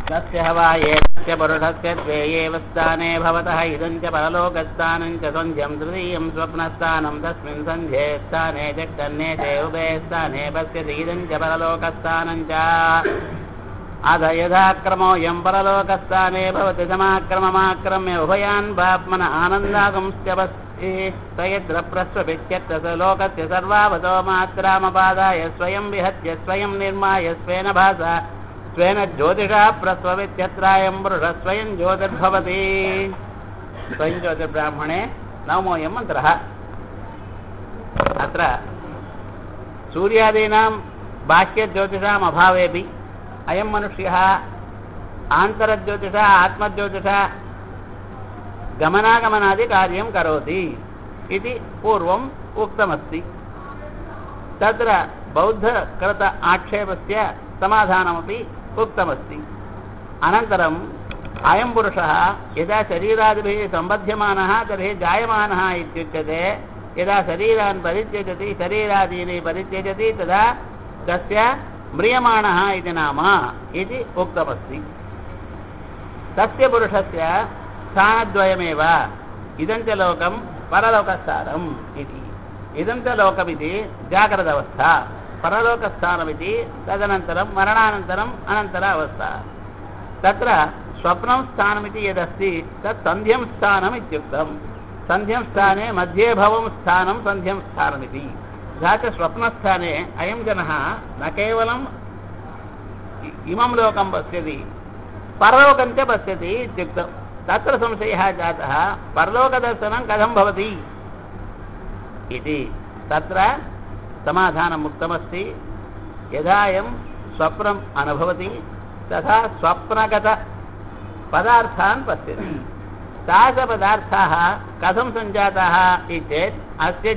तस्य हवा एतस्य पुरुषस्य द्वे एव स्थाने भवतः इदं च परलोकस्थानं च सन्ध्यं तृतीयं स्वप्नस्थानं तस्मिन् सन्ध्ये स्थाने जगन्ने ते उभे स्थाने पश्यति इदं च परलोकस्थानं च अथ यथाक्रमोऽयं परलोकस्थाने भवति समाक्रममाक्रम्य उभयान् बाप्मन आनन्दागुंश्च स यत्र प्रस्वभित्यत्र स लोकस्य सर्वावतो मात्रामपादाय स्वयं विहत्य स्वयं निर्माय स्वेन भासा स्वेन ज्योतिषा प्रस्ववित्यत्रायं पुरुषः स्वयं ज्योतिर्भवति स्वयं ज्योतिर्ब्राह्मणे नवमोऽयं मन्त्रः अत्र सूर्यादीनां बाह्यज्योतिषाम् अभावेपि अयं मनुष्यः आन्तरज्योतिषः आत्मज्योतिषः गमनागमनादिकार्यं करोति इति पूर्वम् उक्तमस्ति तत्र बौद्धकृत आक्षेपस्य समाधानमपि उक्तमस्ति अनन्तरम् अयं पुरुषः यदा शरीरादिभिः सम्बध्यमानः तर्हि जायमानः इत्युच्यते यदा शरीरान् परित्यजति शरीरादीनि परित्यजति तदा तस्य म्रियमाणः इति नाम इति उक्तमस्ति तस्य पुरुषस्य स्थानद्वयमेव इदं च लोकं परलोकस्थानम् इति इदं च लोकमिति जाग्रदवस्था परलोकस्थानमिति तदनन्तरं मरणानन्तरम् अनन्तर अवस्था तत्र स्वप्नं स्थानमिति यदस्ति तत् सन्ध्यं स्थानम् इत्युक्तं सन्ध्यं स्थाने मध्ये भवं स्थानं सन्ध्यं स्थानमिति तथा च स्वप्नस्थाने अयं जनः न केवलं इमं लोकं पश्यति परलोकं च पश्यति इत्युक्तं तत्र संशयः जातः परलोकदर्शनं कथं भवति इति तत्र समाधानम् उक्तमस्ति यदा अयं स्वप्नम् अनुभवति तथा स्वप्नगतपदार्थान् पश्यति तादृशपदार्थाः कथं सञ्जाताः इति चेत् अस्य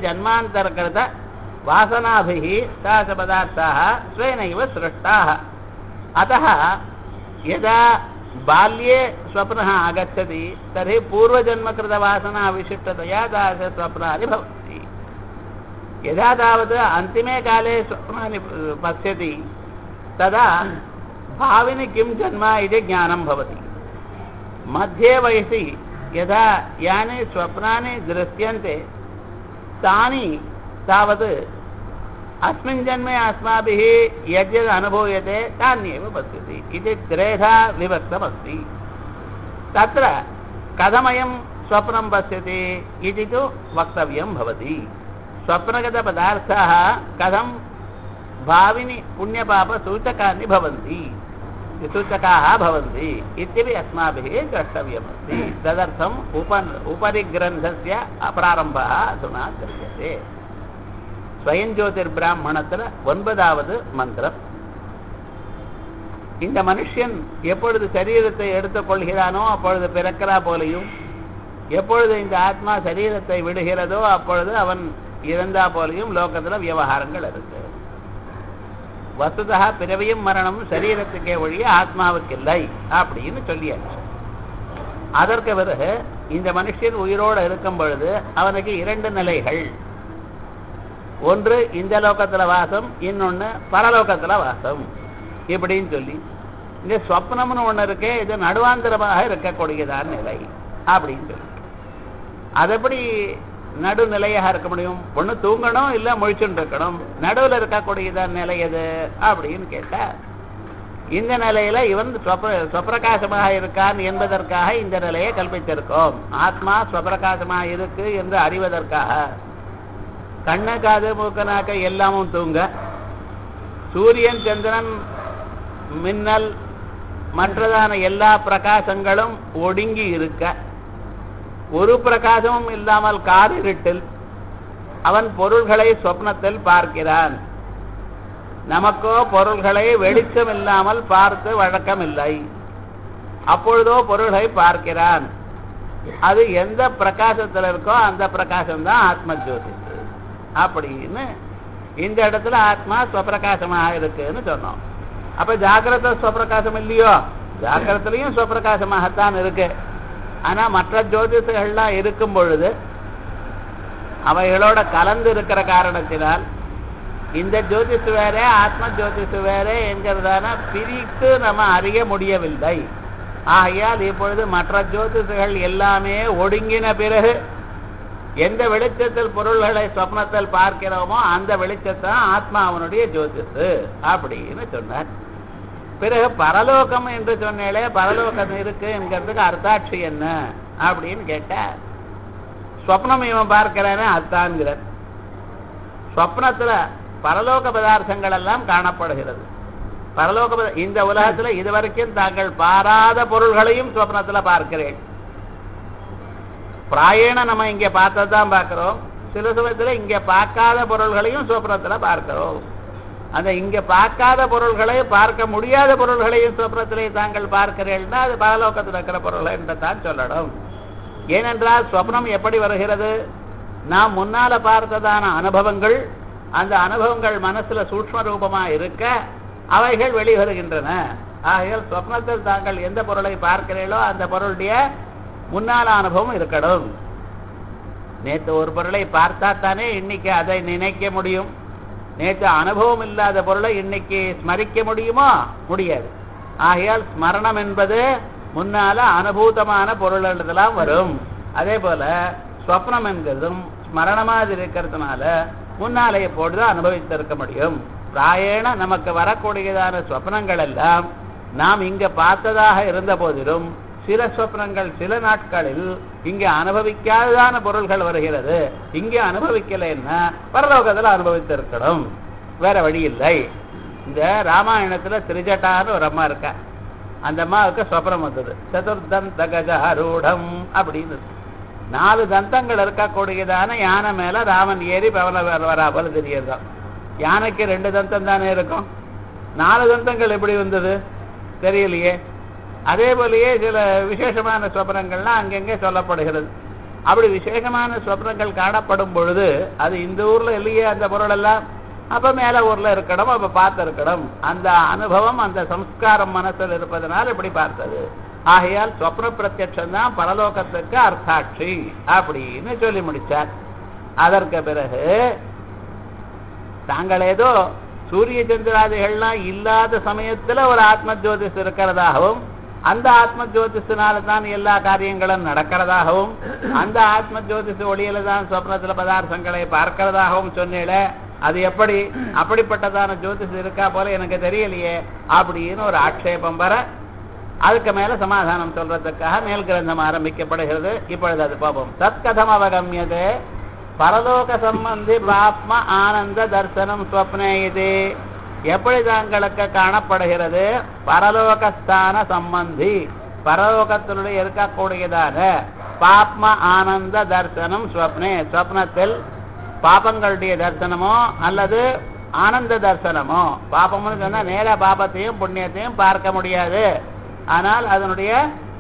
जन्मान्तर्गतवासनाभिः तादृशपदार्थाः स्वेनैव सृष्टाः अतः यदा बाल्ये स्वप्नः आगच्छति तर्हि पूर्वजन्मकृतवासनाविशिष्टतया तादृशस्वप्नानि भवन्ति यदा तावत् अन्तिमे काले स्वप्नानि पश्यति तदा भाविनि किं जन्म इति ज्ञानं भवति मध्ये वयसि यदा यानि स्वप्नानि दृश्यन्ते तानि तावत् अस्मिन् जन्मे अस्माभिः यद्यद् अनुभूयते तान्येव पश्यति इति त्रेधा विभक्तमस्ति तत्र कथमयं स्वप्नं पश्यति इति तु वक्तव्यं भवति स्वप्नगतपदार्थाः कथं भाविनि पुण्यपापसूचकानि भवन्ति सूचकाः भवन्ति इत्यपि अस्माभिः द्रष्टव्यमस्ति तदर्थम् उप उपरि ग्रन्थस्य प्रारम्भः अधुना दृश्यते ஸ்வயஞ்சோதிர்பிராமணத்தில் ஒன்பதாவது மந்திரம் இந்த மனுஷன் எப்பொழுது சரீரத்தை எடுத்துக்கொள்கிறானோ அப்பொழுது பிறக்கிறா போலையும் எப்பொழுது இந்த ஆத்மா சரீரத்தை விடுகிறதோ அப்பொழுது அவன் இறந்தா போலையும் லோகத்தில் விவகாரங்கள் இருக்கு வசுதா பிறவியும் மரணம் சரீரத்துக்கே ஒழிய ஆத்மாவுக்கு இல்லை அப்படின்னு சொல்லியாச்சு அதற்கு பிறகு இந்த மனுஷன் உயிரோடு இருக்கும் பொழுது அவனுக்கு இரண்டு நிலைகள் ஒன்று இந்த லோகத்துல வாசம் இன்னொன்னு பரலோகத்துல வாசம் இப்படின்னு சொல்லி இந்த ஸ்வப்னம்னு ஒண்ணு இருக்கே இது நடுவாந்திரமாக இருக்கக்கூடியதான் நிலை அப்படின்னு சொல்லி அது எப்படி நடுநிலையாக இருக்க முடியும் ஒண்ணு தூங்கணும் இல்ல முழிச்சுட்டு இருக்கணும் நடுவில் இருக்கக்கூடியதான் நிலை எது அப்படின்னு கேட்டா இந்த நிலையில இவன் ஸ்வப்பிரகாசமாக இருக்கான் என்பதற்காக இந்த நிலையை கல்பித்திருக்கோம் ஆத்மா ஸ்வப்பிரகாசமாக இருக்கு என்று அறிவதற்காக கண்ண காது மூக்கனாக்க எல்லாமும் தூங்க சூரியன் சந்திரன் மின்னல் மற்றதான எல்லா பிரகாசங்களும் ஒடுங்கி இருக்க ஒரு பிரகாசமும் இல்லாமல் காரிருட்டில் அவன் பொருள்களை சொப்னத்தில் பார்க்கிறான் நமக்கோ பொருள்களை வெளிச்சம் இல்லாமல் பார்த்து வழக்கமில்லை அப்பொழுதோ பொருள்களை பார்க்கிறான் அது எந்த பிரகாசத்தில் இருக்கோ அந்த பிரகாசம் தான் ஆத்ம ஜோதி அப்படின்னு இந்த இடத்துல ஆத்மா ஸ்வப்பிரகாசமாக இருக்குன்னு சொன்னோம் அப்ப ஜாக்கிரத ஸ்வப்பிரகாசம் இல்லையோ ஜாக்கிரத்திலையும் ஸ்வப்பிரகாசமாகத்தான் இருக்கு ஆனா மற்ற ஜோதிஷங்கள்லாம் இருக்கும் பொழுது அவைகளோட கலந்து இருக்கிற காரணத்தினால் இந்த ஜோதிஷ் வேற ஆத்ம ஜோதிஷ் வேற என்கிறதான பிரித்து நம்ம அறிய முடியவில்லை ஆகையால் இப்பொழுது மற்ற ஜோதிஷர்கள் எல்லாமே ஒடுங்கின பிறகு எந்த வெளிச்சத்தில் பொருள்களை சொப்னத்தில் பார்க்கிறோமோ அந்த வெளிச்சத்தான் ஆத்மா அவனுடைய ஜோதிஷு அப்படின்னு சொன்னார் பிறகு பரலோகம் என்று சொன்னாலே பரலோகம் இருக்கு என்கிறதுக்கு அர்த்தாட்சி என்ன அப்படின்னு கேட்ட ஸ்வப்னம் இவன் பார்க்கிறானே அத்தான்கிறார் ஸ்வப்னத்துல பரலோக பதார்த்தங்கள் எல்லாம் காணப்படுகிறது பரலோக பத- இந்த உலகத்துல இதுவரைக்கும் தாங்கள் பாராத பொருள்களையும் ஸ்வப்னத்துல பார்க்கிறேன் பிராயண நம்ம இங்க பார்த்ததான் பார்க்கிறோம் சில சமயத்துல இங்க பார்க்காத பொருள்களையும் சொப்னத்துல பார்க்கிறோம் அந்த இங்க பார்க்காத பொருள்களை பார்க்க முடியாத பொருள்களையும் சொப்னத்திலே தாங்கள் பார்க்கிறீர்கள்னா அது பரலோகத்தில் இருக்கிற பொருள்கள் என்று தான் சொல்லணும் ஏனென்றால் சொப்னம் எப்படி வருகிறது நாம் முன்னால பார்த்ததான அனுபவங்கள் அந்த அனுபவங்கள் மனசுல சூக்ஷ்ம ரூபமா இருக்க அவைகள் வெளிவருகின்றன ஆகையால் சொப்னத்தில் தாங்கள் எந்த பொருளை பார்க்கிறீர்களோ அந்த பொருளுடைய முன்னால அனுபவம் இருக்கணும் நேற்று ஒரு பொருளை பார்த்தா தானே இன்னைக்கு அதை நினைக்க முடியும் நேற்று அனுபவம் இல்லாத பொருளை இன்னைக்கு ஸ்மரிக்க முடியுமா முடியாது ஆகையால் ஸ்மரணம் என்பது முன்னால அனுபூதமான பொருள்களெல்லாம் வரும் அதே போல ஸ்வப்னம் என்கிறதும் ஸ்மரணமாக இருக்கிறதுனால முன்னாலே எப்பொழுது அனுபவித்திருக்க முடியும் பிராயண நமக்கு வரக்கூடியதான ஸ்வப்னங்கள் எல்லாம் நாம் இங்க பார்த்ததாக இருந்த போதிலும் சில சொப்னங்கள் சில நாட்களில் இங்கே அனுபவிக்காததான பொருள்கள் வருகிறது இங்கே அனுபவிக்கலைன்னா பரலோகத்தில் அனுபவித்திருக்கணும் வேற வழி இல்லை இந்த ராமாயணத்துல திரிஜட்டான்னு ஒரு அம்மா இருக்கா அந்த அம்மாவுக்கு சொப்னம் வந்தது சதுர்தந்த கஜாரூடம் அப்படின்னு இருக்கு. நாலு தந்தங்கள் இருக்கக்கூடியதான யானை மேல ராமன் ஏறி பவன வரா போல தெரியறதாம் யானைக்கு ரெண்டு தந்தம் தானே இருக்கும் நாலு தந்தங்கள் எப்படி வந்தது தெரியலையே அதே போலயே சில விசேஷமான சொப்னங்கள்லாம் அங்கங்கே சொல்லப்படுகிறது அப்படி விசேஷமான சொப்னங்கள் காணப்படும் பொழுது அது இந்த ஊர்ல இல்லையே அந்த பொருள் எல்லாம் அப்ப மேல ஊர்ல இருக்கணும் அப்ப பார்த்து இருக்கணும் அந்த அனுபவம் அந்த சம்ஸ்காரம் மனசில் இருப்பதனால் இப்படி பார்த்தது ஆகையால் சொப்ன பிரத்யட்சம் தான் பரலோகத்துக்கு அர்த்தாட்சி அப்படின்னு சொல்லி முடிச்சார் அதற்கு பிறகு தாங்கள் ஏதோ சூரிய சந்திராதிகள்லாம் இல்லாத சமயத்துல ஒரு ஆத்ம ஜோதிஷ் இருக்கிறதாகவும் அந்த ஆத்ம ஜோதிஷனால தான் எல்லா காரியங்களும் நடக்கிறதாகவும் அந்த ஆத்ம ஜோதிஷ ஒளியில தான் சொப்னத்துல பதார்த்தங்களை பார்க்கிறதாகவும் சொன்னேல அது எப்படி அப்படிப்பட்டதான ஜோதிஷ் இருக்கா போல எனக்கு தெரியலையே அப்படின்னு ஒரு ஆட்சேபம் வர அதுக்கு மேல சமாதானம் சொல்றதுக்காக மேல் கிரந்தம் ஆரம்பிக்கப்படுகிறது இப்பொழுது அது பார்ப்போம் தற்கதம் அவகமியதே பரலோக சம்பந்தி பாப்ம ஆனந்த தர்சனம் ஸ்வப்னே இது எப்படி தாங்களுக்கு காணப்படுகிறது பரலோகஸ்தான சம்பந்தி பரலோகத்தினுடைய இருக்கக்கூடியதான பாப்ம ஆனந்த தர்சனம் ஸ்வப்னே ஸ்வப்னத்தில் பாபங்களுடைய தர்சனமோ அல்லது ஆனந்த தர்சனமோ பாபம்னு சொன்னா நேர பாபத்தையும் புண்ணியத்தையும் பார்க்க முடியாது ஆனால் அதனுடைய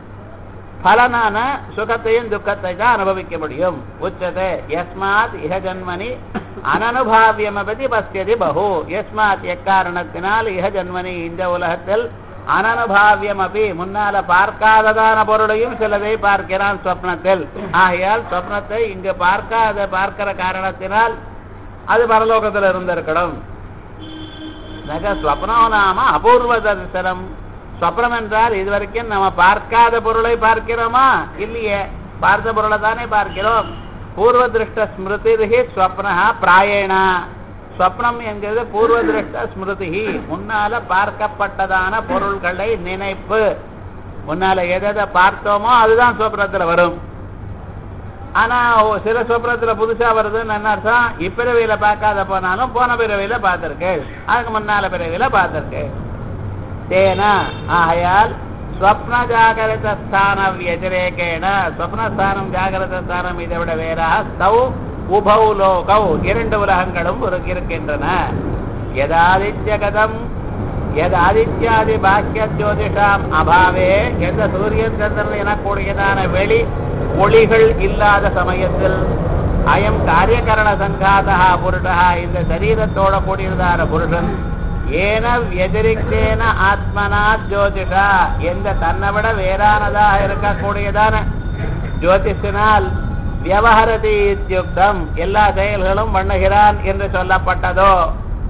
பலனான சுகத்தையும் துக்கத்தை தான் அனுபவிக்க முடியும் உச்சதே யஸ்மாத் இஹ ஜன்மனி அனனுபாவியமபதி பசியதி பகு யஸ்மாத் எக்காரணத்தினால் இஹ ஜன்மனி இந்த உலகத்தில் அனனுபாவியம் அப்படி முன்னால பார்க்காததான பொருளையும் சிலதை பார்க்கிறான் சொப்னத்தில் ஆகையால் சொப்னத்தை இங்கு பார்க்காத பார்க்கிற காரணத்தினால் அது பரலோகத்தில் இருந்திருக்கணும் நக ஸ்வப்னோ நாம அபூர்வ தரிசனம் ஸ்வப்னம் என்றால் இதுவரைக்கும் நம்ம பார்க்காத பொருளை பார்க்கிறோமா இல்லையே பார்த்த பொருளை தானே பார்க்கிறோம் பூர்வ திருஷ்ட ஸ்மிருதி ஸ்வப்னா பிராயணா ஸ்வப்னம் என்கிறது பூர்வ திருஷ்ட ஸ்மிருதி முன்னால பார்க்கப்பட்டதான பொருள்களை நினைப்பு முன்னால எதை பார்த்தோமோ அதுதான் ஸ்வப்னத்துல வரும் ஆனா ஒ- சில சொப்னத்துல புதுசா வருதுன்னு என்ன அர்த்தம் இப்பிறவியில பார்க்காத போனாலும் போன பிறவியில பார்த்திருக்கேன் அதுக்கு முன்னால பிறவியில பார்த்திருக்கேன் தேன ஆகையால் ஸ்வப்ன ஜாகரித ஸ்தான வியதிரேகேன ஸ்வப்னஸ்தானம் ஜாகிரத ஸ்தானம் இதை விட வேறாக ஸ்தௌ உபௌ லோகௌ இரண்டு உலகங்களும் ஒரு- இருக்கின்றன யதாதித்யகதம் எது ஆதித்யாதி பாக்கிய ஜோதிஷாம் அபாவே எந்த சூரியன் சந்திரன் எனக்கூடியதான வெளி ஒளிகள் இல்லாத சமயத்தில் அயம் காரியகரண சங்காதா புருஷா இந்த சரீரத்தோட கூடியதான புருஷன் ஏன व्यतिरिक्तेन ஆத்மனா ஜோதிஷா எந்த தன்னை விட வேறானதாக இருக்கக்கூடியதான ஜோதிஷினால் வியவஹரதி இத்தியுக்தம் எல்லா செயல்களும் பண்ணுகிறான் என்று சொல்லப்பட்டதோ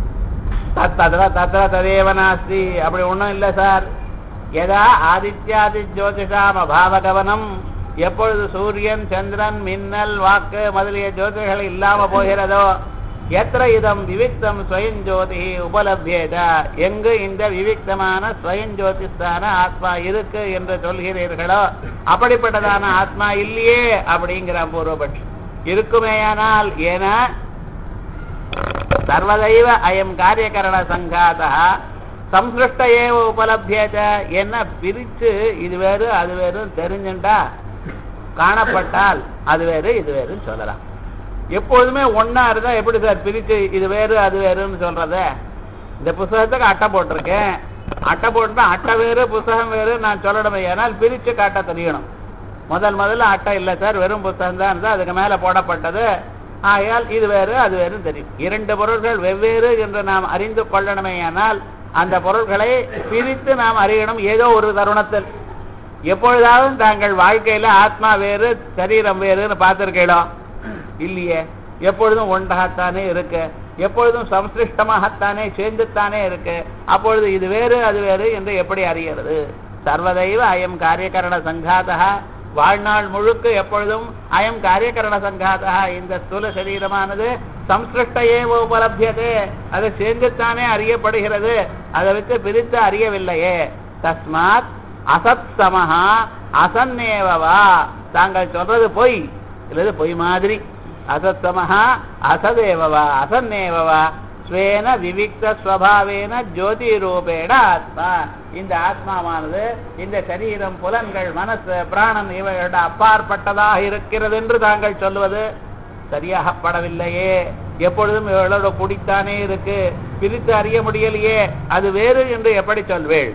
தத் தத்ர தத்ர ததேவ நாஸ்தி அப்படி ஒண்ணும் இல்ல சார் எதா ஆதித்யாதி ஜோதிஷாம் அபாவகவனம் எப்பொழுது சூரியன் சந்திரன் மின்னல் வாக்கு முதலிய ஜோதிகள் இல்லாம போகிறதோ எത്ര இதம் விவிக்தம் ஸ்வயம் ஜோதி உபலபியேத எங்கு இந்த விவிக்தமான ஸ்வயம் ஜோதிஸ்தான ஆத்மா இருக்கு என்று சொல்கிறீர்களோ அப்படிப்பட்டதான ஆத்மா இல்லையே அப்படிங்கிற பூர்வபட்சம் இருக்குமேயானால் ஏன சர்வதைவ அயம் காரியகரண சங்காதா சம்சிருஷ்ட ஏவ உபலபியத என்ன பிரிச்சு இது வேறு அது வேறு தெரிஞ்சுட்டா காணப்பட்டால் அது வேறு இது வேறுன்னு சொல்லலாம் எப்பொழுதுமே ஒன்னா இருந்தா எப்படி சார் பிரிச்சு இது வேறு அது வேறுன்னு சொல்றத இந்த புஸ்தகத்துக்கு அட்டை போட்டிருக்கேன் அட்டை போட்டுனா அட்டை வேறு புஸ்தகம் வேறு நான் சொல்லணுமே ஏனால் பிரிச்சு காட்ட தெரியணும் முதல் முதல்ல அட்டை இல்லை சார் வெறும் புஸ்தகம் தான் இருந்தா அதுக்கு மேல போடப்பட்டது ஆகையால் இது வேறு அது வேறுன்னு தெரியும் இரண்டு பொருள்கள் வெவ்வேறு என்று நாம் அறிந்து கொள்ளணுமேயானால் அந்த பொருள்களை பிரித்து நாம் அறியணும் ஏதோ ஒரு தருணத்தில் எப்பொழுதாவது தாங்கள் வாழ்க்கையில ஆத்மா வேறு சரீரம் வேறுன்னு பார்த்திருக்கீங்களோ இல்லையே எப்பொழுதும் ஒன்றாகத்தானே இருக்கு எப்பொழுதும் சம்சிருஷ்டமாகத்தானே சேர்ந்துத்தானே இருக்கு அப்பொழுது இது வேறு அது வேறு என்று எப்படி அறிகிறது சர்வதைவ அயம் காரியகரண சங்காதா வாழ்நாள் முழுக்க எப்பொழுதும் அயம் காரியகரண சங்காதா இந்த ஸ்தூல சரீரமானது சம்சிருஷ்டையே உபலபியதே அது சேர்ந்துத்தானே அறியப்படுகிறது அதை வச்சு பிரித்து அறியவில்லையே தஸ்மாத் அசத் சமஹா அசன்னேவவா தாங்கள் சொல்றது பொய் இல்லது பொய் மாதிரி அசத்தமஹா அசதேவவா அசன்னேவவா ஸ்வேன விவிக்த ஸ்வபாவேன ஜோதி ரூபேண ஆத்மா இந்த ஆத்மாவானது இந்த சரீரம் புலன்கள் மனசு பிராணன் இவைகளோட அப்பாற்பட்டதாக இருக்கிறது என்று தாங்கள் சொல்லுவது சரியாகப்படவில்லையே எப்பொழுதும் இவளோட குடித்தானே இருக்கு பிரித்து அறிய முடியலையே அது வேறு என்று எப்படி சொல்வேள்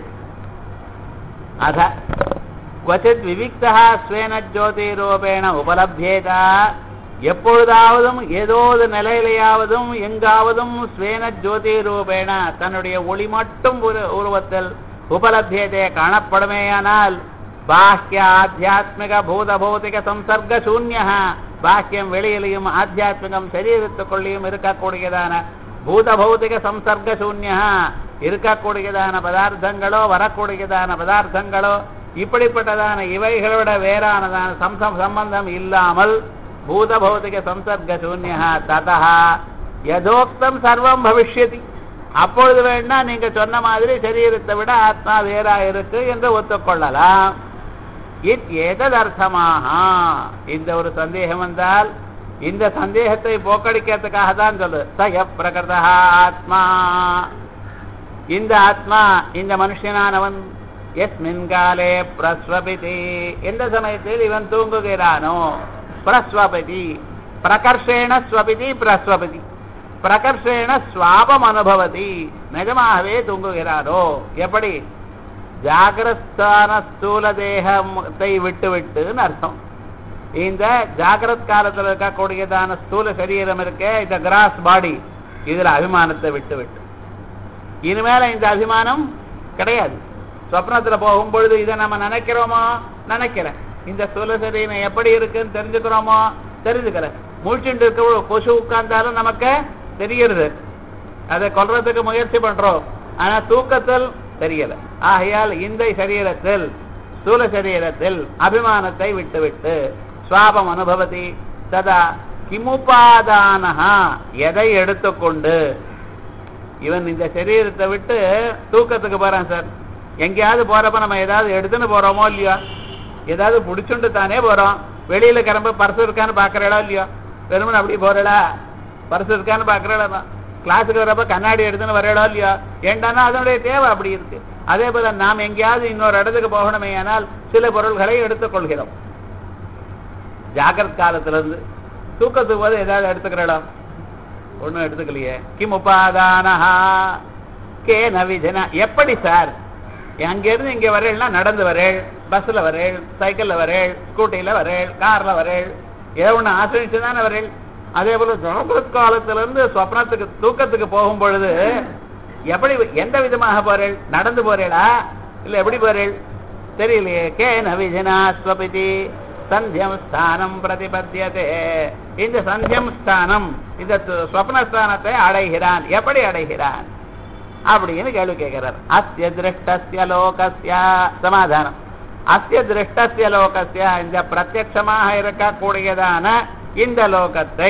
அத क्वचित् விவிக்தா ஸ்வேன ஜோதிரூபேண உபலபியேதா எப்பொழுதாவதும் ஏதோ ஒரு நிலையிலேயாவதும் எங்காவதும் ஸ்வேன ஜோதிரூபேண தன்னுடைய ஒளி மட்டும் ஒரு உருவத்தில் உபலபியதே காணப்படுமேயானால் பாஹ்ய ஆத்தியாத்மிக பூத பௌதிக சம்சர்க சூன்ய பாக்கியம் வெளியிலையும் ஆத்தியாத்மிகம் சரீரத்துக்குள்ளேயும் இருக்கக்கூடியதான பூத பௌதிக சம்சர்க சூன்ய இருக்கக்கூடியதான பதார்த்தங்களோ வரக்கூடியதான பதார்த்தங்களோ இப்படிப்பட்டதான இவைகளோட வேறானதான சம்சம் சம்பந்தம் இல்லாமல் பூத பௌதிக சம்சர்க சூன்ய ததா யதோக்தம் சர்வம் பவிஷ்யதி அப்பொழுது வேணா நீங்க சொன்ன மாதிரி சரீரத்தை விட ஆத்மா வேறா இருக்கு என்று ஒத்துக்கொள்ளலாம் ஏததர்த்தமாக இந்த ஒரு சந்தேகம் வந்தால் இந்த சந்தேகத்தை போக்கடிக்கிறதுக்காக தான் சொல்லு சய பிரகிருத ஆத்மா இந்த ஆத்மா இந்த மனுஷனானவன் எஸ்மின் காலே பிரஸ்வபிதி எந்த சமயத்தில் இவன் தூங்குகிறானோ பிரஸ்வபதி பிரகர்ஷேண ஸ்வபிதி பிரஸ்வபதி பிரகர்ஷேண சுவாபம் அனுபவதி நிஜமாகவே தூங்குகிறாரோ எப்படி ஜாகிரஸ்தான ஸ்தூல தேகத்தை விட்டு விட்டுன்னு அர்த்தம் இந்த ஜாகிரத் காலத்தில் இருக்கக்கூடியதான ஸ்தூல சரீரம் இருக்கே இந்த கிராஸ் பாடி இதுல அபிமானத்தை விட்டு விட்டு இனிமேல இந்த அபிமானம் கிடையாது சொப்னத்துல போகும் பொழுது இதை நம்ம நினைக்கிறோமோ நினைக்கிறேன் இந்த ஸ்தூல சரீரம் எப்படி இருக்குன்னு தெரிஞ்சுக்கிறோமோ தெரிஞ்சுக்கிறேன் முழிச்சுட்டு இருக்க கொசு உட்கார்ந்தாலும் நமக்கு தெரிகிறது அதை கொல்றதுக்கு முயற்சி பண்றோம் ஆனா தூக்கத்தில் தெரியல ஆகையால் இந்த சரீரத்தில் ஸ்தூல சரீரத்தில் அபிமானத்தை விட்டுவிட்டு சுவாபம் அனுபவதி ததா கிமுபாதானஹா எதை எடுத்துக்கொண்டு இவன் இந்த சரீரத்தை விட்டு தூக்கத்துக்கு போறான் சார் எங்கேயாவது போறப்ப நம்ம ஏதாவது எடுத்துன்னு போறோமோ இல்லையோ ஏதாவது பிடிச்சுண்டு தானே போறோம் வெளியில கிளம்ப பர்ஸ் இருக்கான்னு பாக்குறடா இல்லையோ வெறுமன் அப்படி போறடா பர்ஸ் இருக்கான்னு பாக்குறடா கிளாஸுக்கு வரப்ப கண்ணாடி எடுத்துன்னு வரடா இல்லையோ ஏண்டானா அதனுடைய தேவை அப்படி இருக்கு அதே போல நாம் எங்கேயாவது இன்னொரு இடத்துக்கு போகணுமே ஆனால் சில பொருள்களை எடுத்துக்கொள்கிறோம் ஜாகிரத் காலத்துல இருந்து தூக்கத்துக்கு போது ஏதாவது எடுத்துக்கிறடா ஒண்ணும் எடுத்துக்கலையே கிம் உபாதானஹா கே நவிஜனா எப்படி சார் அங்கிருந்து இங்க வரேன்னா நடந்து வரேள் பஸ்ல வரேள் சைக்கிள்ல வரேள் ஸ்கூட்டில வரேள் கார்ல வரேள் ஏதோ ஒண்ணு ஆசிரிச்சு தானே வரேள் அதே போல ஜாகிரத் காலத்துல இருந்து சொப்னத்துக்கு தூக்கத்துக்கு போகும் பொழுது எப்படி எந்த விதமாக போறேள் நடந்து போறேளா இல்ல எப்படி போறேள் தெரியலையே கே நவிஜனா ஸ்வபிதி சந்தியம் ஸ்தானம் பிரதிபத்தியதே இந்த சந்தியம் ஸ்தானம் இந்த ஸ்வப்னஸ்தானத்தை அடைகிறான் எப்படி அடைகிறான் அப்படின்னு கேள்வி கேட்கிறார் அஸ்ய திருஷ்டஸ்ய லோகஸ்ய சமாதானம் அஸ்ய திருஷ்டஸ்ய லோகஸ்ய இந்த பிரத்யட்சமாக இருக்கக்கூடியதான இந்த லோகத்தை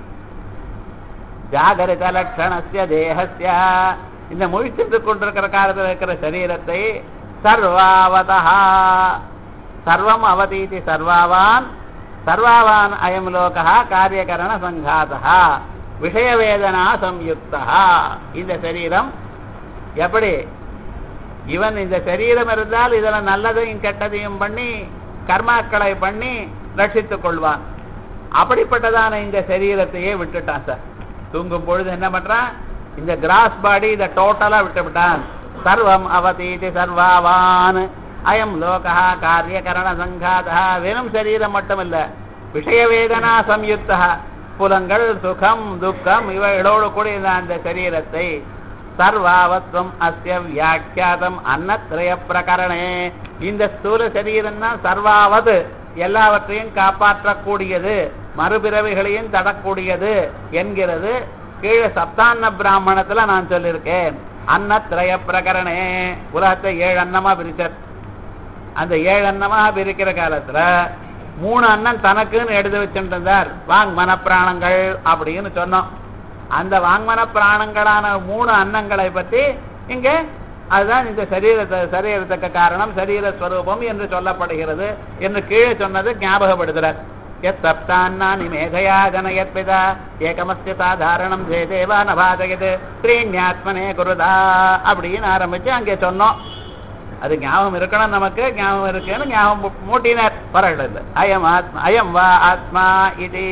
ஜாகரித லட்சணஸ்ய தேகஸ்ய இந்த முழிச்சிட்டு கொண்டிருக்கிற காலத்தில் இருக்கிற சரீரத்தை சர்வாவதா சர்வம் அவதீதி சர்வாவான் சர்வாவான் அயம் லோகா காரியகரண சங்காதா விஷயவேதனா சம்யுக்தா இந்த சரீரம் எப்படி இவன் இந்த சரீரம் இருந்தால் இதுல நல்லதையும் கெட்டதையும் பண்ணி கர்மாக்களை பண்ணி ரட்சித்துக் கொள்வான் அப்படிப்பட்டதான இந்த சரீரத்தையே விட்டுட்டான் சார் தூங்கும் பொழுது என்ன பண்றான் இந்த கிராஸ் பாடி இதை டோட்டலா விட்டு விட்டான் சர்வம் அவதீதி சர்வாவான் அயம் லோகா காரியகரண சங்காதா வெறும் சரீரம் மட்டுமல்ல விஷய வேதனா சம்யுக்தா புலங்கள் சுகம் துக்கம் இவைகளோடு கூடிய அந்த சரீரத்தை சர்வாவத்வம் அஸ்ய வியாக்கியாதம் அன்னத்ரய பிரகரணே இந்த ஸ்தூல சரீரம் தான் சர்வாவது எல்லாவற்றையும் காப்பாற்றக்கூடியது மறுபிறவிகளையும் தடக்கூடியது என்கிறது கீழே சப்தான்ன பிராமணத்துல நான் சொல்லியிருக்கேன் அன்னத்ரய பிரகரணே உலகத்தை ஏழு அன்னமா பிரிச்சார் அந்த ஏழு அன்னமா பிரிக்கிற காலத்துல மூணு அண்ணன் தனக்குன்னு எடுத்து வச்சுட்டு இருந்தார் வாங்மன பிராணங்கள் அப்படின்னு சொன்னோம் அந்த வாங்மன பிராணங்களான மூணு அன்னங்களை பற்றி இங்க அதுதான் இந்த சரீரத்தை சரீரத்துக்கு காரணம் சரீர ஸ்வரூபம் என்று சொல்லப்படுகிறது என்று கீழே சொன்னது ஞாபகப்படுத்துறார் எத் சப்தான்னானி மேதையா ஜனயத் பிதா ஏகமஸ்ய சாதாரணம் ஜே தேவா நபாதயது ஸ்ரீஞாத்மனே குருதா அப்படின்னு ஆரம்பிச்சு அங்கே சொன்னோம் அது ஞாபகம் இருக்கணும் நமக்கு ஞாபகம் இருக்குன்னு ஞாபகம் மூட்டினார் பரவாயில்ல அயம் ஆத்மா அயம் வா ஆத்மா இது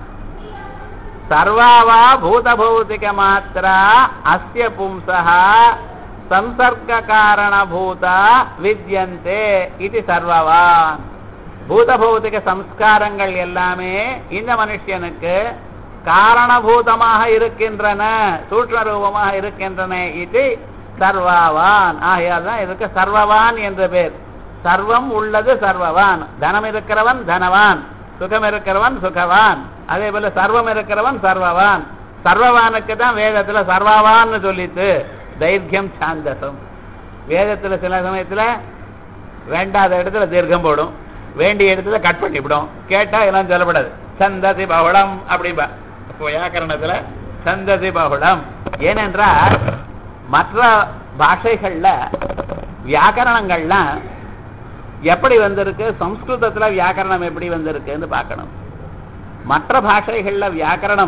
சர்வாவா பூதபௌதிக மாத்திரா அஸ்ய பும்சः சம்சர்க காரணபூதா வித்யந்தே இது சர்வவான் பூதபௌதிக சம்ஸ்காரங்கள் எல்லாமே இந்த மனுஷனுக்கு காரணபூதமாக இருக்கின்றன சூட்ச ரூபமாக இருக்கின்றன இது சர்வாவான் ஆகையால் தான் இதுக்கு சர்வவான் என்ற பேர் சர்வம் உள்ளது சர்வவான் தனம் இருக்கிறவன் தனவான் சுகம் இருக்கிறவன் சுகவான் அதே போல சர்வம் இருக்கிறவன் சர்வவான் சர்வவானுக்கு தான் வேதத்துல சர்வவான்னு சொல்லிட்டு தைர்யம் சாந்தசம் வேதத்துல சில சமயத்துல வேண்டாத இடத்துல தீர்க்கம் போடும் வேண்டிய இடத்துல கட் பண்ணிவிடும் கேட்டா எல்லாம் சொல்லப்படாது சந்ததி பகுளம் அப்படிம்பா இப்போ வியாக்கரணத்துல சந்ததி பகுளம் ஏனென்றால் மற்ற பாஷைகள்ல வியாக்கரணங்கள்லாம் எப்படி வந்திருக்கு சம்ஸ்கிருதத்துல வியாக்கரணம் எப்படி வந்திருக்குன்னு பார்க்கணும் மற்ற பாஷைகள்ல வியாக்கரணம்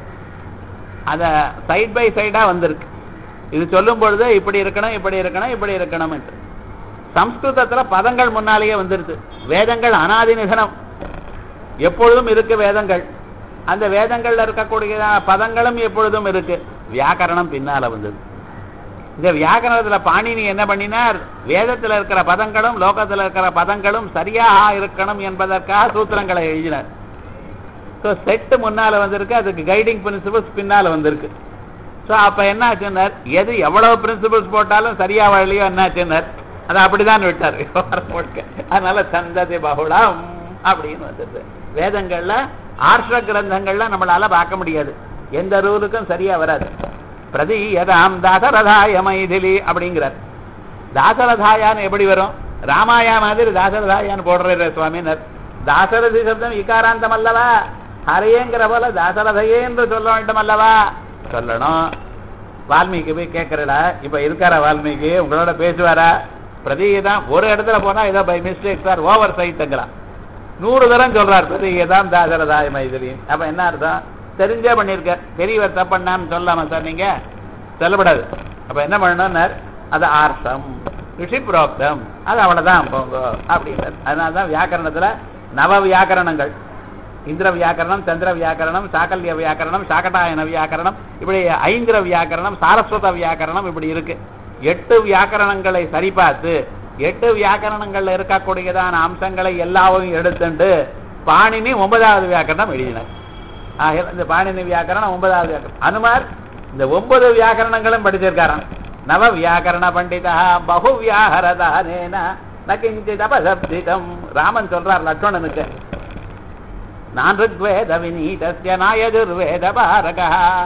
அத சைட் பை சைடா வந்திருக்கு இது சொல்லும் பொழுது இப்படி இருக்கணும் இப்படி இருக்கணும் இப்படி இருக்கணும் என்று சம்ஸ்கிருதத்துல பதங்கள் முன்னாலேயே வந்துருது வேதங்கள் அனாதி நிதனம் எப்பொழுதும் இருக்கு வேதங்கள் அந்த வேதங்கள்ல இருக்கக்கூடிய பதங்களும் எப்பொழுதும் இருக்கு வியாக்கரணம் பின்னால வந்தது இந்த வியாக்கரணத்துல பாணினி என்ன பண்ணினார் வேதத்துல இருக்கிற பதங்களும் லோகத்துல இருக்கிற பதங்களும் சரியாக இருக்கணும் என்பதற்காக சூத்திரங்களை எழுதினார் ஸோ செட்டு முன்னால வந்திருக்கு அதுக்கு கைடிங் பிரின்சிபல்ஸ் பின்னால வந்திருக்கு ஸோ அப்ப என்ன ஆச்சுன்னார் எது எவ்வளவு பிரின்சிபல்ஸ் போட்டாலும் சரியா வரலையோ என்ன ஆச்சுன்னார் அதை அப்படிதான் விட்டார் அதனால சந்ததி பகுளம் அப்படின்னு வந்தது வேதங்கள்ல ஆர்ஷ கிரந்தங்கள்ல நம்மளால பார்க்க முடியாது எந்த ரூலுக்கும் சரியா வராது பிரதீயதாம் தாசரதாய மைதிலி அப்படிங்கிறார் தாசரதாயான்னு எப்படி வரும் ராமாயா மாதிரி தாசரதாயான்னு போடுற சுவாமினர் தாசரதி சப்தம் இகாராந்தம் அல்லவா ஹரையேங்கிற போல தாசரதையே என்று சொல்ல வேண்டும் அல்லவா சொல்லணும் வால்மீகி போய் கேட்கறடா இப்ப இருக்காரா வால்மீகி உங்களோட பேசுவாரா பிரதீயதான் ஒரு இடத்துல போனா ஏதோ பை மிஸ்டேக் சார் ஓவர் சைட்டுங்கிறான் நூறு தரம் சொல்றார் பிரதீயதான் தாசரதாய மைதிலி அப்ப என்ன அர்த்தம் தெரிஞ்சே பண்ணிருக்க பெரியவர் தப்பண்ணான்னு சொல்லாம சார் நீங்க சொல்லப்படாது அப்ப என்ன பண்ணணும்னார் அது ஆர்ஷம் ரிஷி புரோக்தம் அது அவ்வளவுதான் போங்க அப்படிங்கிறார் அதனாலதான் வியாக்கரணத்துல நவ வியாக்கரணங்கள் இந்திர வியாக்கரணம் சந்திர வியாக்கரணம் சாக்கல்ய வியாக்கரணம் சாக்கட்டாயன வியாக்கரணம் இப்படி ஐந்திர வியாக்கரணம் சாரஸ்வத வியாக்கரணம் இப்படி இருக்கு எட்டு வியாக்கரணங்களை சரிபார்த்து எட்டு வியாக்கரணங்கள்ல இருக்கக்கூடியதான அம்சங்களை எல்லாவையும் எடுத்துட்டு பாணினி ஒன்பதாவது வியாக்கரணம் எழுதினார் ஆக இந்த பாணினி வியாக்கரணம் ஒன்பதாவது வியாக்கரணம் அனுமார் இந்த ஒன்பது வியாக்கரணங்களும் படிச்சிருக்காராம் நவ வியாக்கரண பண்டிதா பகு வியாகரதானேன நகிஞ்சித் அபசப்திதம் ராமன் சொல்றார் லட்சுமணனுக்கு நான் ருக்வேத விநீதஸ்ய நாயதுர்வேத பாரகா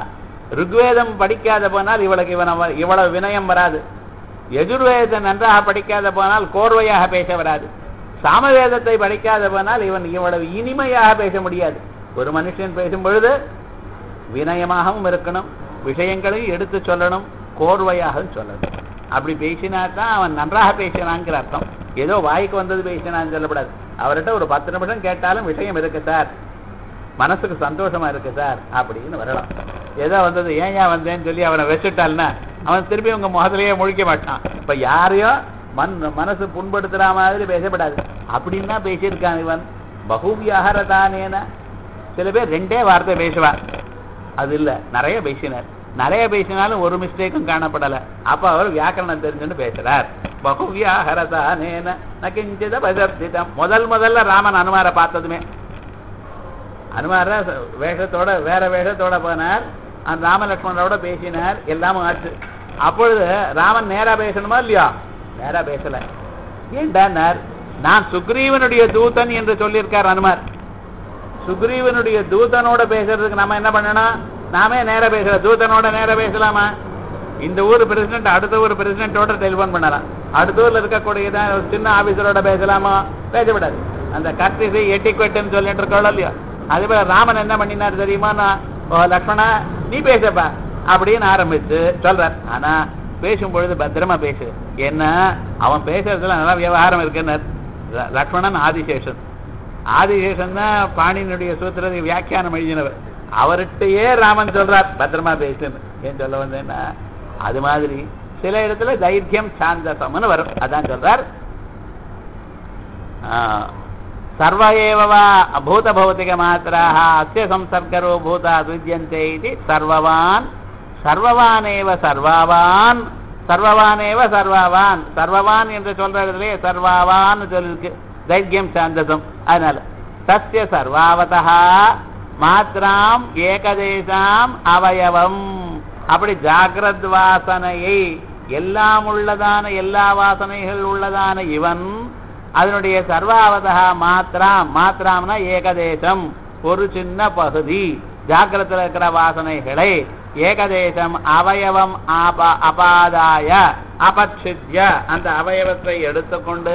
ருக்வேதம் படிக்காத போனால் இவளுக்கு இவன இவ்வளவு வினயம் வராது எஜுர்வேதத்தை நன்றாக படிக்காத போனால் கோர்வையாக பேச வராது சாமவேதத்தை படிக்காத போனால் இவன் இவ்வளவு இனிமையாக பேச முடியாது ஒரு மனுஷன் பேசும் பொழுது வினயமாகவும் இருக்கணும் விஷயங்களையும் எடுத்து சொல்லணும் கோர்வையாகவும் சொல்லணும் அப்படி பேசினா தான் அவன் நன்றாக பேசினாங்கிற அர்த்தம் ஏதோ வாய்க்கு வந்தது பேசினான்னு சொல்லக்கூடாது அவர்கிட்ட ஒரு பத்து நிமிஷம் கேட்டாலும் விஷயம் இருக்கு சார் மனசுக்கு சந்தோஷமா இருக்கு சார் அப்படின்னு வரலாம் ஏதோ வந்தது ஏன் ஏன் வந்தேன்னு சொல்லி அவனை வச்சுட்டால்னா அவன் திருப்பி உங்க முகத்திலேயே முழிக்க மாட்டான் இப்ப யாரையோ மன் மனசு புண்படுத்துற மாதிரி பேசப்படாது அப்படின்னா பேசியிருக்கான் இவன் பகுவியகரதானேன சில பேர் ரெண்டே வார்த்தை பேசுவார் அது இல்ல நிறைய பேசினார் நிறைய பேசினாலும் ஒரு மிஸ்டேக்கும் காணப்படல அப்ப அவர் வியாக்கரணம் தெரிஞ்சுன்னு பேசுறார் பகுவியாகரதானேன நகிஞ்சித பதர்த்திதம் முதல் முதல்ல ராமன் அனுமாரை பார்த்ததுமே அனுமார வேஷத்தோட வேற வேஷத்தோட போனார் அந்த ராமலட்சுமணரோட பேசினார் எல்லாமும் ஆச்சு அப்பொழுது ராமன் நேரா பேசணுமா இல்லையா நேரா பேசல ஏண்டானார் நான் சுக்ரீவனுடைய தூதன் என்று சொல்லியிருக்கார் அனுமார் சுக்ரீவனுடைய தூதனோட பேசுறதுக்கு நம்ம என்ன பண்ணணும் நாமே நேர பேசல தூதனோட நேர பேசலாமா இந்த ஊர் பிரசிடென்ட் அடுத்த ஊர் பிரசிடென்ட்டோட டெலிபோன் பண்ணலாம் அடுத்த ஊர்ல இருக்கக்கூடியதான் ஒரு சின்ன ஆபீசரோட பேசலாமா பேசக்கூடாது அந்த கர்த்திசை எட்டிக்வெட்டுன்னு சொல்லிட்டு இருக்கோம் இல்லையா அதே போல ராமன் என்ன பண்ணினார் தெரியுமா நான் ஓ லக்ஷ்மணா நீ பேசப்பா அப்படின்னு ஆரம்பிச்சு சொல்றார் ஆனா பேசும் பொழுது பத்திரமா பேசு என்ன அவன் பேசுறதுல நல்லா விவகாரம் இருக்குன்னு ல- லக்ஷ்மணன் ஆதிசேஷன் ஆதிசேஷன் தான் பாணியினுடைய சூத்திரத்தை வியாக்கியானம் எழுதினவர் அவர்கிட்டயே ராமன் சொல்றார் பத்திரமா பேசுன்னு ஏன் சொல்ல வந்தேன்னா அது மாதிரி சில இடத்துல தைரியம் சாந்தசம்னு வரும் அதான் சொல்றார் சர்வ ஏவ வா பூதபௌத்திகமாத்திராः அஸ்ய சம்சர்கரோ பூதா வித்யन्ते इति சர்வவான் சர்வவானேவ சர்வாவான் சர்வவானேவ சர்வாவான் சர்வவான் என்று சொல்ற இடத்திலே சர்வாவான் சொல்லிருக்கு தைரியம் சாந்தசம் அதனால தஸ்ய சர்வாவதா மாத்திராம் ஏகதேசாம் அவயவம் அப்படி ஜாகிரத் வாசனையை எல்லாம் உள்ளதான எல்லா வாசனைகள் உள்ளதான இவன் அதனுடைய சர்வாவதா மாத்திராம் மாத்திராம்னா ஏகதேசம் ஒரு சின்ன பகுதி ஜாக்கிரத்தில் இருக்கிற வாசனைகளை ஏகதேசம் அவயவம் ஆபா அபாதாய அபட்சித்ய அந்த அவயவத்தை எடுத்துக்கொண்டு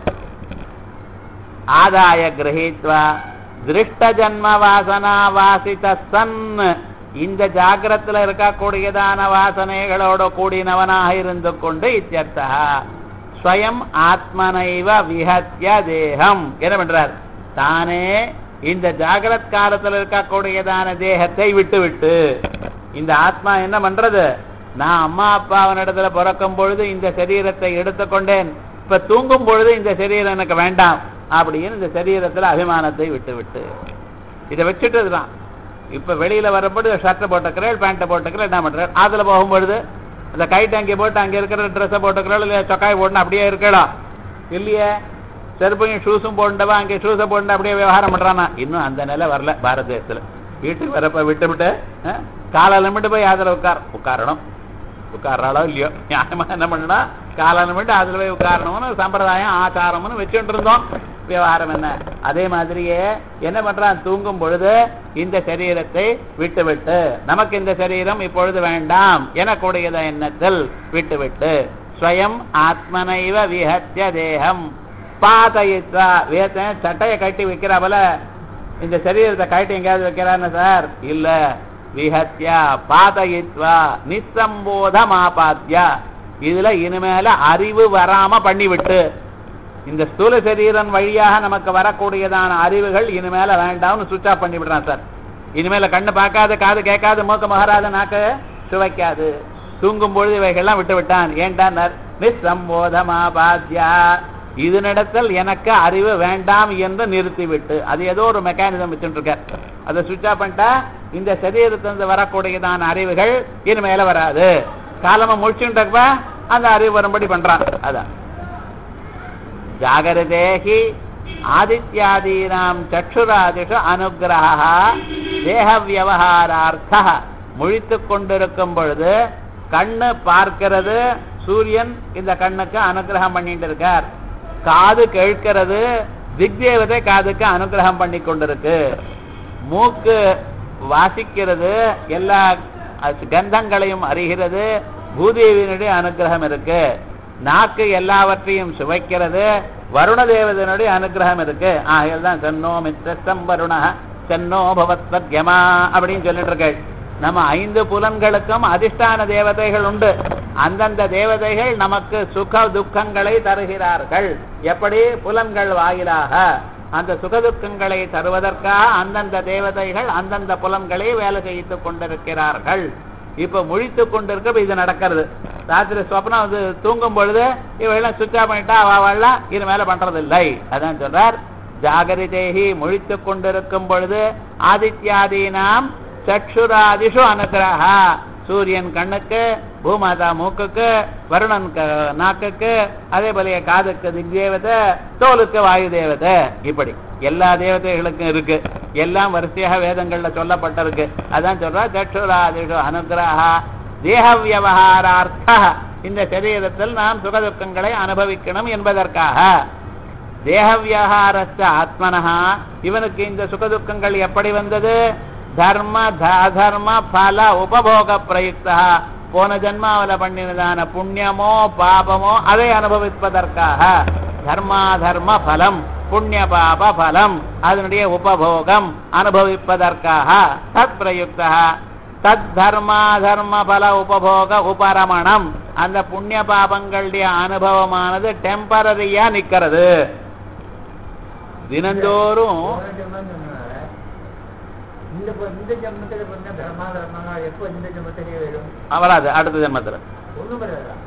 ஆதாய கிரகித்வா திருஷ்ட ஜன்ம வாசனா வாசித சன் இந்த ஜாகிரத்துல இருக்கக்கூடியதான வாசனைகளோட கூடினவனாக இருந்து கொண்டு இத்தியர்த்தா ஸ்வயம் ஆத்மனைவ விஹத்ய தேகம் என்ன பண்றார் தானே இந்த ஜாகிரத் காலத்தில் இருக்கக்கூடியதான தேகத்தை விட்டு விட்டு இந்த ஆத்மா என்ன பண்றது நான் அம்மா அப்பாவனிடத்துல பிறக்கும் பொழுது இந்த சரீரத்தை எடுத்துக்கொண்டேன் இப்ப தூங்கும் பொழுது இந்த சரீரம் எனக்கு வேண்டாம் அப்படின்னு இந்த சரீரத்துல அபிமானத்தை விட்டு விட்டு இதை வச்சுட்டு தான் இப்ப வெளியில வரும்போது ஷர்ட்டை போட்டுக்கிறேன் பேண்ட்டை போட்டுக்கிறேன் என்ன பண்றேன் அதுல போகும்பொழுது அந்த கைட்டு அங்கே போட்டு அங்க இருக்கிற ட்ரெஸ்ஸை போட்டுக்கிறோம் இல்ல சொக்காய் போட்டு அப்படியே இருக்கணும் இல்லையே செருப்பையும் ஷூஸும் போண்டவா அங்கே ஷூஸை போட்டு அப்படியே விவகாரம் பண்றானா இன்னும் அந்த நிலை வரல பாரத தேசத்துல வீட்டுக்கு வரப்ப விட்டு விட்டு அஹ், காலால மட்டும் போய் அதுல உட்கார் உட்காரணும் உட்கார்றாளோ இல்லையோ நியாயமா என்ன பண்ணா காலால மட்டும் அதுல போய் உட்காரணும்னு சம்பிரதாயம் ஆச்சாரம்னு வச்சுட்டு இருந்தோம் விவகாரம் என்ன அதே மாதிரியே என்ன பண்றான் தூங்கும் பொழுது இந்த சரீரத்தை விட்டு விட்டு நமக்கு இந்த சரீரம் இப்பொழுது வேண்டாம் எனக்கூடியத எண்ணத்தில் விட்டு விட்டு ஸ்வயம் ஆத்மனைவ விஹத்ய தேகம் பாதயித்வா வேத்த சட்டையை கட்டி வைக்கிற போல இந்த சரீரத்தை கட்டி எங்கேயாவது வைக்கிறான்னு சார் இல்ல விஹத்யா பாதயித்வா நிசம்போதமாபாத்யா இதுல இனிமேல அறிவு வராம பண்ணிவிட்டு இந்த ஸ்தூல சரீரன் வழியாக நமக்கு வரக்கூடியதான அறிவுகள் இனிமேல வேண்டாம்னு சுவிட்ச் ஆஃப் பண்ணி விடுறான் சார் இனிமேல கண்ணு பார்க்காது காது கேட்காது மூக்க மகராத நாக்கு சுவைக்காது தூங்கும் பொழுது இவைகள்லாம் விட்டு விட்டான் ஏன்டார் நிசம்போதமாபாத்யா இதனிடத்தில் எனக்கு அறிவு வேண்டாம் என்று நிறுத்திவிட்டு அது ஏதோ ஒரு மெக்கானிசம் வச்சுட்டு இருக்கார் அதை சுவிட்ச் ஆஃப் பண்ணிட்டா இந்த சரீரத்திலிருந்து வரக்கூடியதான அறிவுகள் இனிமேல வராது காலமா முடிச்சுட்டப்ப அந்த அறிவு வரும்படி பண்றான் அதான் ஜாகரதேகி ஆதித்யாதீனாம் சக்ஷுராதிஷு அனுகிரக தேக வியவகாரார்த்த முழித்துக் கொண்டிருக்கும் பொழுது கண்ணு பார்க்கிறது சூரியன் இந்த கண்ணுக்கு அனுகிரகம் பண்ணிட்டு இருக்கார் காது கேட்கிறது திக்தேவதை காதுக்கு அனுகிரகம் பண்ணி கொண்டிருக்கு மூக்கு வாசிக்கிறது எல்லா அஸ்- கந்தங்களையும் அறிகிறது பூதேவியினுடைய அனுகிரகம் இருக்கு நாக்கு எல்லாவற்றையும் சுவைக்கிறது வருண தேவதனுடைய அனுகிரகம் இருக்கு ஆகையால் தான் சென்னோ மித்திரம் வருண சென்னோ பவத்வத்யமா அப்படின்னு சொல்லிட்டு இருக்கேள் நம்ம ஐந்து புலன்களுக்கும் அதிஷ்டான தேவதைகள் உண்டு அந்தந்த தேவதைகள் நமக்கு சுக துக்கங்களை தருகிறார்கள் எப்படி புலன்கள் வாயிலாக அந்த சுகதுக்கங்களை தருவதற்காக அந்தந்த தேவதைகள் அந்தந்த புலன்களை வேலை செய்துக் கொண்டிருக்கிறார்கள் இப்ப முழித்துக் கொண்டிருக்க இது நடக்கிறது ராத்திரி சொப்னம் வந்து தூங்கும் பொழுது இவையெல்லாம் சுவிட்ச் ஆஃப் பண்ணிட்டா அவெல்லாம் இது மேல பண்றது இல்லை அதான் சொல்றார் ஜாகரிதேகி முழித்துக் கொண்டிருக்கும் பொழுது ஆதித்யாதீனாம் சக்ஷுராதிஷு அனுகிரகா சூரியன் கண்ணுக்கு பூமாதா மூக்குக்கு வருணன் க- நாக்குக்கு அதே போல காதுக்கு திக்தேவதை தோலுக்கு வாயு தேவதை இப்படி எல்லா தேவதைகளுக்கும் இருக்கு எல்லாம் வரிசையாக வேதங்கள்ல சொல்லப்பட்டிருக்கு அதான் சொல்றா சக்ஷுராதிஷு அனுகிரகா தேக வியவகாரார்த்த இந்த சரீரத்தில் நாம் சுகதுக்கங்களை அனுபவிக்கணும் என்பதற்காக தேக வியகாரஸ்த ஆத்மனஹா இவனுக்கு இந்த சுகதுக்கங்கள் எப்படி வந்தது தர்ம தர்ம பல உபபோக பிரயுக்தா போன ஜென்மாவில பண்ணினதான புண்ணியமோ பாபமோ அதை அனுபவிப்பதற்காக தர்மாதர்ம பலம் புண்ணிய பாப பலம் அதனுடைய உபபோகம் அனுபவிப்பதற்காக தத் பிரயுக்தா தத் தர்மாதர்ம பல உபபோக உபரமணம் அந்த புண்ணிய பாபங்களுடைய அனுபவமானது டெம்பரரியா நிக்கிறது தினந்தோறும் போன ஜென்மம்னு சொன்னால, இந்த ப- இந்த ஜென்மத்துல பண்ண தர்மா தர்மமா எப்போ இந்த ஜென்மத்திலே வரும் வராது அடுத்த ஜென்மத்துல ஒண்ணும் வராதா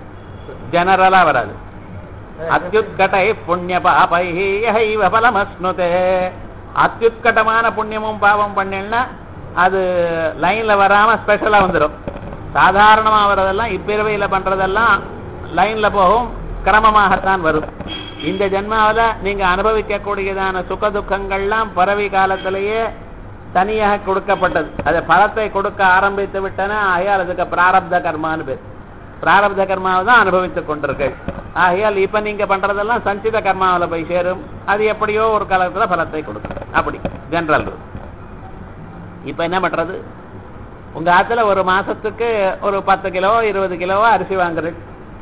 ஜெனரலா வராது அத்யுத்கட்டை புண்ணிய பாபை ஹைவ பலமஸ்னுதே அத்யுத்கட்டமான புண்ணியமும் பாவம் பண்ணேன்னா அது லைன்ல வராம ஸ்பெஷலா வந்துடும் சாதாரணமா வர்றதெல்லாம் இப்பிறவையில பண்றதெல்லாம் லைன்ல போகும் கிரமமாகத்தான் வரும் இந்த ஜென்மாவில நீங்க அனுபவிக்கக்கூடியதான சுக துக்கங்கள்லாம் பறவை காலத்திலேயே தனியாக கொடுக்கப்பட்டது அது பலத்தை கொடுக்க ஆரம்பித்து விட்டன ஆகையால் அதுக்கு பிராரப்த கர்மான்னு பேர் பிராரப்த கர்மாவை தான் அனுபவித்துக் கொண்டிருக்கள் ஆகையால் இப்ப நீங்க பண்றதெல்லாம் சஞ்சித கர்மாவில போய் சேரும் அது எப்படியோ ஒரு காலத்துல பலத்தை கொடுக்கும் அப்படி ஜெனரல் ரூல் இப்ப என்ன பண்றது உங்க ஆத்துல ஒரு மாசத்துக்கு ஒரு பத்து கிலோ இருபது கிலோ அரிசி வாங்குறது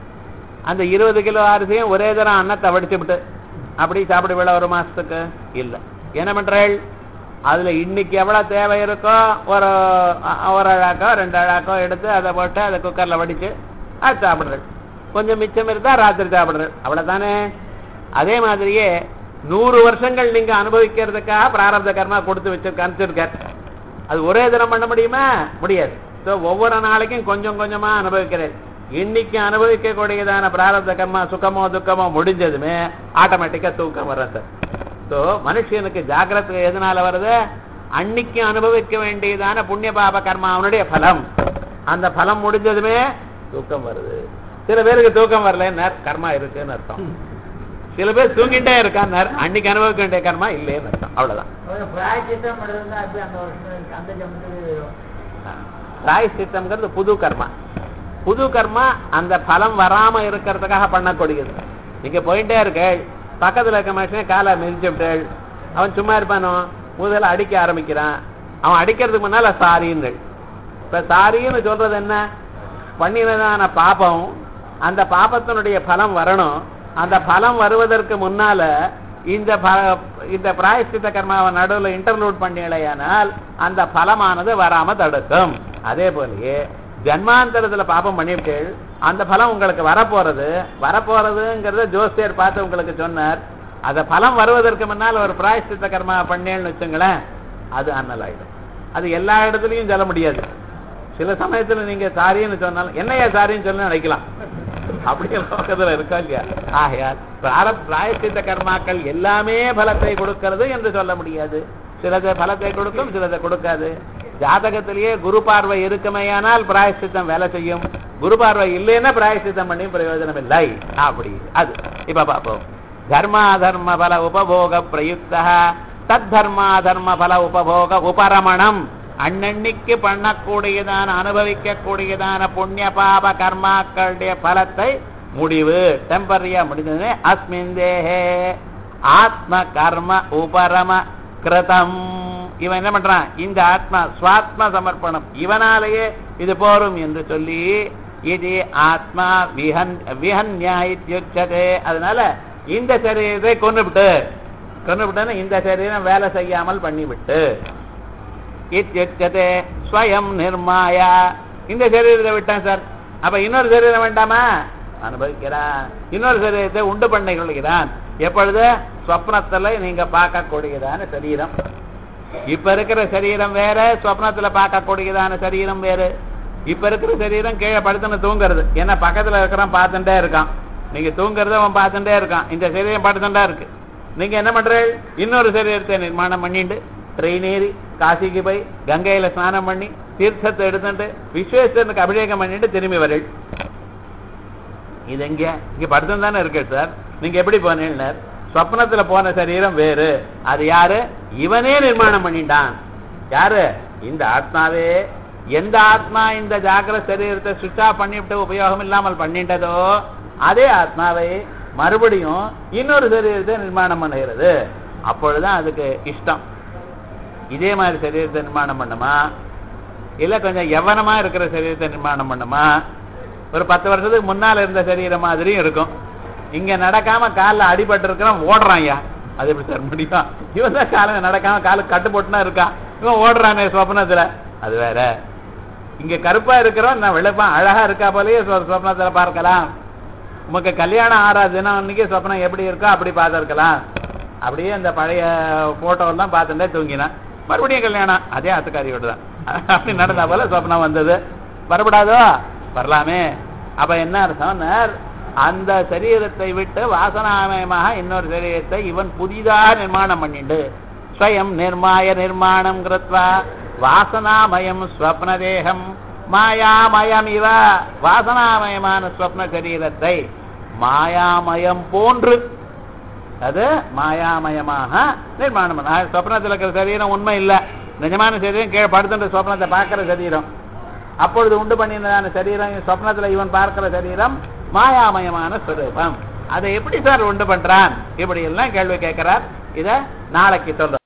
அந்த இருபது கிலோ அரிசியும் ஒரே தரம் அன்னத்தை வடிச்சு விட்டு அப்படி சாப்பிடுவிட ஒரு மாசத்துக்கு இல்ல என்ன பண்றேள் அதுல இன்னைக்கு எவ்வளவு தேவை இருக்கோ ஒரு அ- ஒரு அழாக்கோ ரெண்டு அழாக்கோ எடுத்து அதை போட்டு அதை குக்கர்ல வடிச்சு அது சாப்பிடுறது கொஞ்சம் மிச்சம் இருந்தா ராத்திரி சாப்பிடுறது அவ்வளவுதானே அதே மாதிரியே நூறு வருஷங்கள் நீங்க அனுபவிக்கிறதுக்காக பிராரப்த கர்மா கொடுத்து வச்சு அனுப்பிச்சிருக்கார் அது ஒரே தினம் பண்ண முடியுமா முடியாது ஸோ ஒவ்வொரு நாளைக்கும் கொஞ்சம் கொஞ்சமா அனுபவிக்கிறேன் இன்னைக்கு அனுபவிக்கக்கூடியதான பிராரப்த கர்மா சுகமோ துக்கமோ முடிஞ்சதுமே ஆட்டோமேட்டிக்கா தூக்கம் வர்றது ஸோ மனுஷனுக்கு ஜாக்கிரதை எதனால வருது அன்னைக்கு அனுபவிக்க வேண்டியதான புண்ணிய பாப கர்மா அவனுடைய பலம் அந்த பலம் முடிஞ்சதுமே தூக்கம் வருது சில பேருக்கு தூக்கம் வரலன்னார் கர்மா இருக்குன்னு அர்த்தம் சில பேர் தூங்கிட்டே இருக்கான்னார் அன்னைக்கு அனுபவிக்க வேண்டிய கர்மா இல்லைன்னு அர்த்தம் அவ்வளவுதான் அவன் பிராயச்சித்தம் பண்ணுறதுனா அப்படி அந்த வருஷம் அந்த ஜென்மத்திலே வரும் பிராயசித்தம்ங்கிறது புது கர்மா புது கர்மா அந்த பலம் வராம இருக்கிறதுக்காக பண்ணக்கூடியது நீங்க போயிட்டே இருக்க பக்கத்துல இருக்க மனுஷன் காலை மிதிச்சு விட்டேள் அவன் சும்மா இருப்பானோ முதல்ல அடிக்க ஆரம்பிக்கிறான் அவன் அடிக்கிறதுக்கு முன்னால சாரின்னு இப்ப சாரின்னு சொல்றது என்ன பண்ணினதான பாபம் அந்த பாபத்தினுடைய பலம் வரணும் அந்த பலம் வருவதற்கு முன்னால இந்த ப- இந்த பிராயஷ்டித்த கர்மாவை நடுவுல இன்டர்லூட் பண்ணிலையானால் அந்த பலமானது வராம தடுக்கும் அதே போலயே ஜன்மாந்தரத்துல பாபம் பண்ணிவிட்டு அந்த பலம் உங்களுக்கு வரப்போறது வரப்போறதுங்கிறத ஜோசியர் பார்த்து உங்களுக்கு சொன்னார் அந்த பலம் வருவதற்கு முன்னால் ஒரு பிராயஷ்டித்த கர்மா பண்ணேன்னு வச்சுங்களேன் அது அண்ணல் ஆயிடும் அது எல்லா இடத்துலயும் சொல்ல முடியாது சில சமயத்துல நீங்க சாரின்னு சொன்னாலும் என்னையா சாரின்னு சொல்லி நினைக்கலாம் அப்படியே லோகத்துல இருக்கா இல்லையா ஆகையால் பிராரப் பிராயசித்த கர்மாக்கள் எல்லாமே பலத்தை கொடுக்கிறது என்று சொல்ல முடியாது சிலது பலத்தை கொடுக்கும் சிலதை கொடுக்காது ஜாதகத்திலேயே குரு பார்வை இருக்குமேயானால் பிராயசித்தம் வேலை செய்யும் குரு பார்வை இல்லைன்னா பிராயசித்தம் பண்ணி பிரயோஜனம் இல்லை அப்படி அது இப்ப பார்ப்போம் தர்மாதர்ம பல உபபோக பிரயுக்தா தத் தர்மாதர்ம பல உபபோக உபரமணம் அன்னன்னைக்கு பண்ணக்கூடியதான அனுபவிக்கக்கூடியதான புண்ணிய பாப கர்மாக்களுடைய பலத்தை முடிவு டெம்பரரியா முடிஞ்சது அஸ்மின் தேஹே ஆத்ம கர்ம உபரம கிருதம் இவன் என்ன பண்றான் இந்த ஆத்மா சுவாத்ம சமர்ப்பணம் இவனாலேயே இது போரும் என்று சொல்லி இது ஆத்மா விஹன் விஹன்யா இத்யுச்சதே அதனால இந்த சரீரத்தை கொண்டுவிட்டு கொண்டுவிட்டோன்னு இந்த சரீரம் வேலை செய்யாமல் பண்ணிவிட்டு இத்யுச்சதே ஸ்வயம் நிர்மாயா இந்த சரீரத்தை விட்டேன் சார் அப்ப இன்னொரு சரீரம் வேண்டாமா அனுபவிக்கிறான் இன்னொரு சரீரத்தை உண்டு பண்ணி கொள்கிறான் எப்பொழுது ஸ்வப்னத்துல நீங்க பார்க்கக்கூடியதான சரீரம் இப்ப இருக்கிற சரீரம் வேற ஸ்வப்னத்துல பார்க்கக்கூடியதான சரீரம் வேறு இப்ப இருக்கிற சரீரம் கீழே படுத்துன்னு தூங்குறது ஏன்னா பக்கத்துல இருக்கிறான் பார்த்துட்டே இருக்கான் நீங்க தூங்குறத அவன் பார்த்துட்டே இருக்கான் இந்த சரீரம் படுத்துட்டா இருக்கு நீங்க என்ன பண்றீங்க இன்னொரு சரீரத்தை நிர்மாணம் பண்ணிட்டு ட்ரெயின் ஏறி காசிக்கு போய் கங்கையில ஸ்நானம் பண்ணி தீர்த்தத்தை எடுத்துட்டு விஸ்வேஸ்வரனுக்கு அபிஷேகம் பண்ணிட்டு திரும்பி வரீள் இது எங்க இங்க படுத்துன்னு தானே இருக்கு சார் நீங்க எப்படி போனீங்கன்னார் சொப்னத்துல போன சரீரம் வேறு அது யாரு இவனே நிர்மாணம் பண்ணிட்டான் யாரு இந்த ஆத்மாவே எந்த ஆத்மா இந்த ஜாகிரத சரீரத்தை சுவிட்ச் ஆஃப் பண்ணிவிட்டு உபயோகம் இல்லாமல் பண்ணிட்டதோ அதே ஆத்மாவை மறுபடியும் இன்னொரு சரீரத்தை நிர்மாணம் பண்ணுகிறது அப்பொழுதுதான் அதுக்கு இஷ்டம் இதே மாதிரி சரீரத்தை நிர்மாணம் பண்ணுமா இல்ல கொஞ்சம் யவனமா இருக்கிற சரீரத்தை நிர்மாணம் பண்ணுமா ஒரு பத்து வருஷத்துக்கு முன்னால இருந்த சரீரம் மாதிரியும் இருக்கும் இங்க நடக்காம காலில் அடிபட்டு இருக்கிறவன் ஓடுறான் ஐயா அது எப்படி சார் முடியும் இவன் தான் கால நடக்காம காலு கட்டு போட்டுனா இருக்கான் இவன் ஓடுறானே சொப்னத்துல அது வேற இங்க கருப்பா இருக்கிறவன் நான் வெளுப்பா அழகா இருக்கா போலயே சொ- சொப்னத்துல பார்க்கலாம் உமக்கு கல்யாணம் ஆறாவது தினம் அன்னைக்கு சொப்னம் எப்படி இருக்கோ அப்படி பார்த்திருக்கலாம் அப்படியே இந்த பழைய போட்டோ எல்லாம் பார்த்துட்டே தூங்கினான் மறுபடியும் கல்யாணம் அதே ஆத்துக்காரியோட தான் அப்படி நடந்தா போல சொப்னம் வந்தது வரப்படாதோ வரலாமே அப்ப என்ன அர்த்தம்னார் அந்த சரீரத்தை விட்டு வாசனாமயமாக இன்னொரு சரீரத்தை இவன் புதிதா நிர்மாணம் பண்ணிண்டு ஸ்வயம் நிர்மாய நிர்மாணம் கிருத்வா வாசனாமயம் ஸ்வப்ன தேகம் மாயாமயம் இவ வாசனாமயமான ஸ்வப்ன சரீரத்தை மாயாமயம் போன்று அது மாயாமயமாக நிர்மாணம் பண்ண ஆ, சொப்னத்துல இருக்கிற சரீரம் உண்மை இல்ல நிஜமான சரீரம் கீழே படுத்துன்ற சொப்னத்தை பார்க்கிற சரீரம் அப்பொழுது உண்டு பண்ணினதான சரீரம் சொப்னத்துல இவன் பார்க்கிற சரீரம் மாயாமயமான ஸ்வரூபம் அதை எப்படி சார் உண்டு பண்றான் இப்படி எல்லாம் கேள்வி கேட்கிறார் இத நாளைக்கு சொல்றோம்